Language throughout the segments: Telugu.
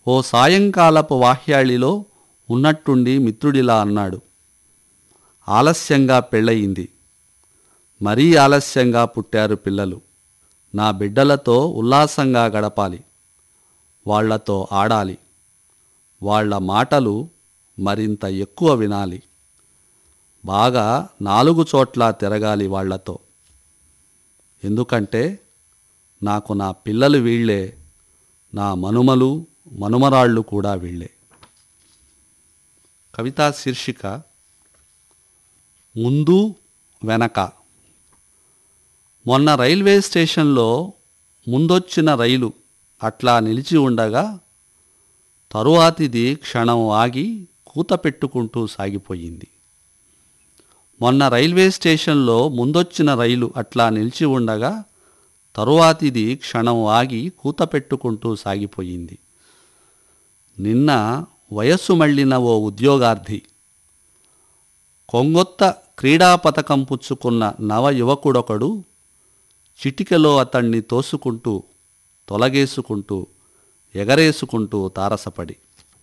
ఓ సాయంకాలపు వాహ్యాళిలో ఉన్నట్టుండి మిత్రుడిలా అన్నాడు ఆలస్యంగా పెళ్ళయింది మరీ ఆలస్యంగా పుట్టారు పిల్లలు నా బిడ్డలతో ఉల్లాసంగా గడపాలి వాళ్లతో ఆడాలి వాళ్ళ మాటలు మరింత ఎక్కువ వినాలి బాగా నాలుగు చోట్ల తిరగాలి వాళ్లతో ఎందుకంటే నాకు నా పిల్లలు వీళ్ళే నా మనుమలు మనుమరాళ్ళు కూడా వీళ్ళే కవితా శీర్షిక ముందు వెనక మొన్న రైల్వే స్టేషన్లో ముందొచ్చిన రైలు అట్లా నిలిచి ఉండగా తరువాతిది క్షణం ఆగి కూత పెట్టుకుంటూ సాగిపోయింది మొన్న రైల్వే స్టేషన్లో ముందొచ్చిన రైలు అట్లా నిలిచి ఉండగా తరువాతిది క్షణం ఆగి కూత పెట్టుకుంటూ సాగిపోయింది నిన్న వయస్సు మళ్ళిన ఓ ఉద్యోగార్థి కొంగొత్త క్రీడా పథకం పుచ్చుకున్న నవ యువకుడొకడు చిటికెలో అతణ్ణి తోసుకుంటూ తొలగేసుకుంటూ ఎగరేసుకుంటూ తారసపడి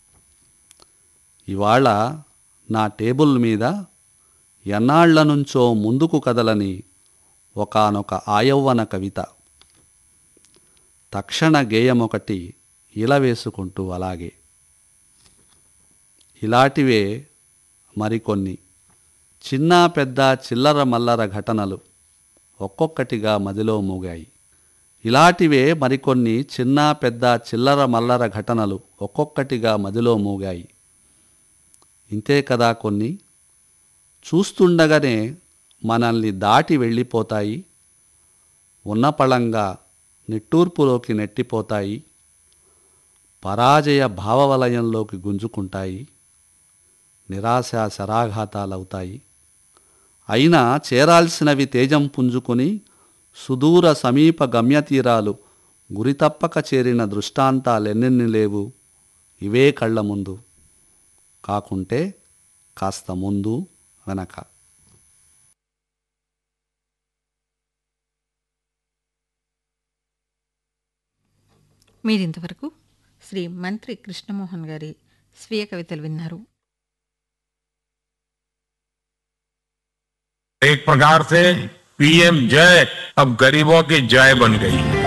ఇవాళ నా టేబుల్ మీద ఎన్నాళ్ల నుంచో ముందుకు కదలని ఒకానొక ఆయవ్వన కవిత తక్షణ గేయమొకటి ఇలవేసుకుంటూ అలాగే ఇలాంటివే మరికొన్ని చిన్న పెద్ద చిల్లర మల్లర ఘటనలు ఒక్కొక్కటిగా మదిలో మూగాయి ఇలాంటివే మరికొన్ని చిన్న పెద్ద చిల్లర మల్లర ఘటనలు ఒక్కొక్కటిగా మదిలో మూగాయి ఇంతే కదా కొన్ని చూస్తుండగానే మనల్ని దాటి వెళ్ళిపోతాయి ఉన్నపళంగా నిట్టూర్పులోకి నెట్టిపోతాయి పరాజయ భావవలయంలోకి గుంజుకుంటాయి నిరాశ శరాఘాతాలవుతాయి అయినా చేరాల్సినవి తేజం పుంజుకుని సుదూర సమీప గమ్యతీరాలు గురితప్పక చేరిన దృష్టాంతాలెన్నెన్ని లేవు ఇవే కళ్ళ ముందు కాకుంటే కాస్త ముందు వెనక మీరింతవరకు శ్రీ మంత్రి కృష్ణమోహన్ గారి స్వీయ కవితలు విన్నారు एक प्रकार से पीएम जय अब गरीबों की जय बन गई है